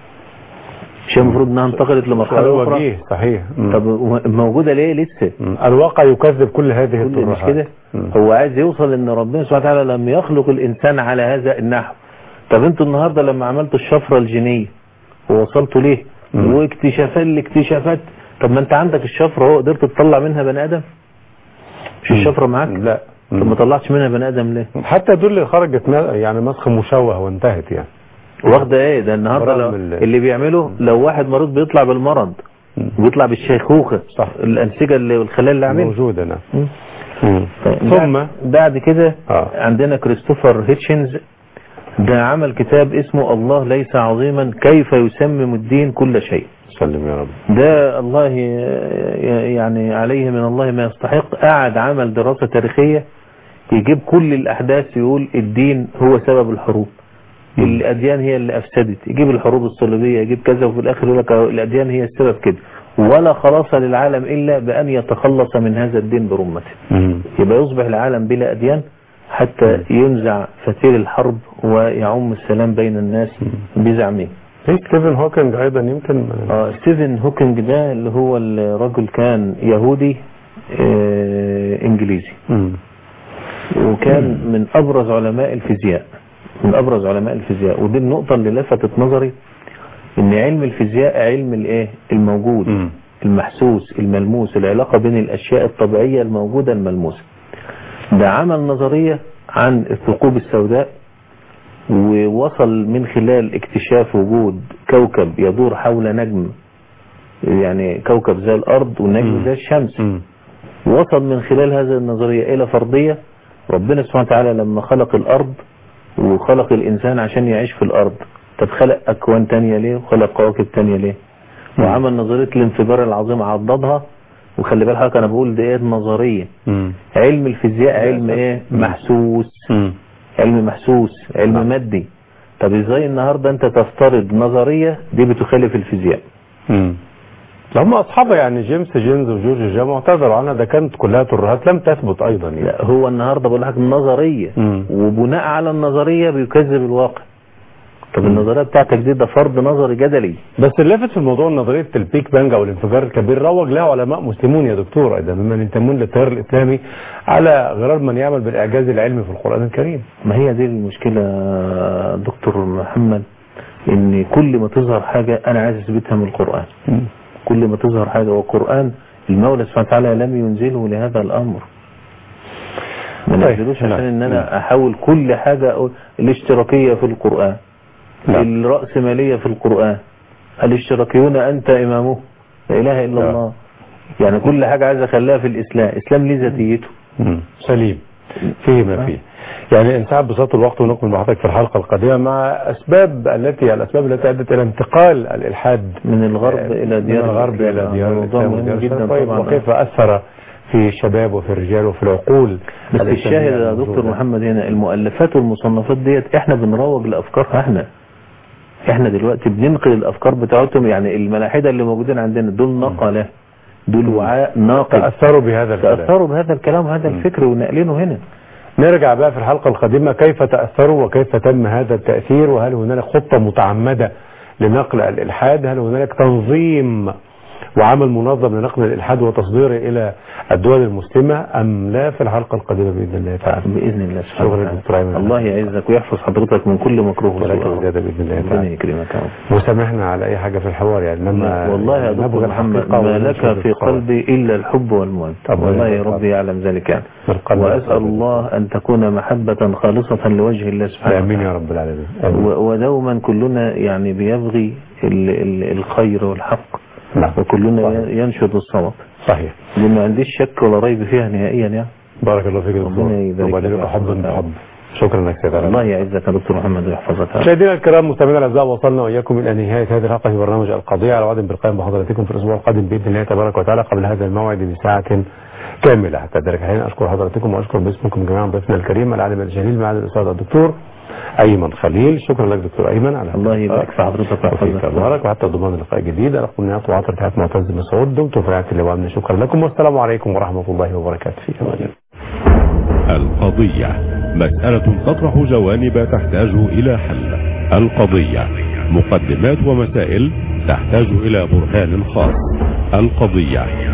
مش هي المفروض انها انتقلت سؤال لمرحلة اخرى وجيه صحيح مم. طب موجودة ليه لسه مم. الواقع يكذب كل هذه كل مش الترهات كده مم. هو عايز يوصل ان ربنا سبحانه وتعالى لم يخلق الانسان على هذا النحو طب انتوا النهارده لما عملتوا الشفره الجينيه ووصلتوا ليه مم. واكتشافات الاكتشافات طب ما انت عندك الشفره اهو قدرت تطلع منها بني ادم مش مم. الشفره معاك لا طب ما طلعتش منها بني ادم ليه حتى دول اللي خرجت ما- يعني مسخ مشوه وانتهت يعني واخده ايه ده النهارده لو برغم ال- اللي بيعمله لو واحد مريض بيطلع بالمرض مم. وبيطلع بالشيخوخه صح. الانسجه اللي والخلايا اللي عاملها موجودة نعم مم. مم. ثم بعد- بعد كده آه. عندنا كريستوفر هيتشنز ده عمل كتاب اسمه الله ليس عظيما كيف يسمم الدين كل شيء سلم يا رب ده الله ي- يعني عليه من الله ما يستحق قعد عمل دراسة تاريخية يجيب كل الأحداث يقول الدين هو سبب الحروب مم. الأديان هي اللي أفسدت يجيب الحروب الصليبية يجيب كذا وفي الآخر يقول لك الأديان هي السبب كده ولا خلاص للعالم إلا بأن يتخلص من هذا الدين برمته مم. يبقى يصبح العالم بلا أديان حتى ينزع فتيل الحرب ويعم السلام بين الناس بزعمه في ستيفن هوكينج ايضا يمكن آه ستيفن هوكينج ده اللي هو الرجل كان يهودي آه انجليزي مم. وكان من ابرز علماء الفيزياء من ابرز علماء الفيزياء ودي النقطة اللي لفتت نظري ان علم الفيزياء علم الايه الموجود مم. المحسوس الملموس العلاقة بين الاشياء الطبيعية الموجودة الملموسة ده عمل نظرية عن الثقوب السوداء ووصل من خلال اكتشاف وجود كوكب يدور حول نجم يعني كوكب زي الارض والنجم مم. زي الشمس مم. وصل من خلال هذه النظرية إلى فرضية ربنا سبحانه وتعالى لما خلق الأرض وخلق الإنسان عشان يعيش في الأرض طب خلق أكوان تانية ليه وخلق كواكب تانية ليه مم. وعمل نظرية الانفجار العظيم عضدها وخلي بالك حضرتك أنا بقول دي إيه نظرية مم. علم الفيزياء علم إيه مم. محسوس مم. علم محسوس علم نعم. مادي طب إزاي النهاردة أنت تفترض نظرية دي بتخالف الفيزياء مم. هم اصحابها يعني جيمس جينز وجورج جام اعتذروا عنها ده كانت كلها ترهات لم تثبت ايضا يعني لا هو النهاردة بقول لك نظرية مم. وبناء على النظرية بيكذب الواقع طب النظرية بتاعتك دي ده فرض نظري جدلي بس اللافت في الموضوع نظريه البيك بانج او الانفجار الكبير روج لها علماء مسلمون يا دكتور ايضا ممن ينتمون للتيار الاسلامي على غرار من يعمل بالاعجاز العلمي في القران الكريم ما هي دي المشكلة دكتور محمد ان كل ما تظهر حاجة انا عايز اثبتها من القرآن كل ما تظهر حاجة والقرآن المولى سبحانه وتعالى لم ينزله لهذا الامر ما طيب، نزلوش نعم. عشان ان انا احاول كل حاجة أقول الاشتراكية في القرآن نعم. الرأسمالية في القرآن الاشتراكيون انت امامه لا اله الا نعم. الله يعني كل حاجة عايز اخليها في الاسلام الاسلام ليه ذاتيته مم. سليم فيه ما فيه يعني انسحب بساط الوقت ونكمل مع حضرتك في الحلقه القادمه مع اسباب التي الاسباب التي ادت الى انتقال الالحاد من الغرب الى ديار من الغرب الإسلام. الى ديار موضوع الاسلام مهم وديار جدا الشرق. طيب طبعا وكيف اثر في الشباب وفي الرجال وفي العقول بس الإسلامية الشاهد يا الموجودة. دكتور محمد هنا المؤلفات والمصنفات ديت احنا بنروج لافكارها احنا احنا دلوقتي بننقل الافكار بتاعتهم يعني الملاحده اللي موجودين عندنا دول نقله دول وعاء ناقد تأثروا بهذا الكلام تأثروا بهذا الكلام وهذا الفكر ونقلينه هنا نرجع بقى في الحلقة القادمة كيف تأثروا وكيف تم هذا التأثير وهل هنالك خطة متعمدة لنقل الإلحاد هل هنالك تنظيم وعمل منظم لنقل الإلحاد وتصديره إلى الدول المسلمة أم لا في الحلقة القادمة بإذن الله تعالى بإذن الله سبحانه شكرا وتعالى دكتور أيمن. الله يعزك ويحفظ حضرتك من كل مكروه ولك وسوء. وزيادة بإذن الله ربنا تعالى يكرمك يا رب. وسامحنا على أي حاجة في الحوار يعني لما والله يا نبغى دكتور محمد الحقيقة ما وننشر لك في الصواب. قلبي إلا الحب والمود طب والله يا طب. ربي يعلم ذلك يعني بالقلب وأسأل والقلب. الله أن تكون محبة خالصة لوجه الله سبحانه آمين وتعالى يا رب العالمين آمين. و- ودوما كلنا يعني بيبغي ال- ال- الخير والحق نعم. وكلنا صحيح. ينشد الصواب صحيح لأن ما عنديش شك ولا ريب فيها نهائيا يعني بارك الله فيك يا دكتور ربنا يبارك وبعدين لك يبقى يا حب حضرتك. بحب شكرا لك سيدي الله يعزك يا دكتور محمد ويحفظك مشاهدينا الكرام مستمعينا الاعزاء وصلنا واياكم الى نهايه هذه الحلقه في برنامج القضيه على وعد بالقيام بحضراتكم في الاسبوع القادم باذن الله تبارك وتعالى قبل هذا الموعد بساعه كامله حتى ذلك الحين اشكر حضراتكم واشكر باسمكم جميعا ضيفنا الكريم العالم الجليل معالي الاستاذ الدكتور ايمن خليل شكرا لك دكتور ايمن على الله يبارك في حضرتك وفيك ويحفظك تبارك وحتى ضمان لقاء جديد انا اقول نعطي وعطر تحيات معتز مسعود دمتم في رعايه الله وامن شكرا لكم والسلام عليكم ورحمه الله وبركاته في امان الله القضية مسألة تطرح جوانب تحتاج إلى حل القضية مقدمات ومسائل تحتاج إلى برهان خاص القضية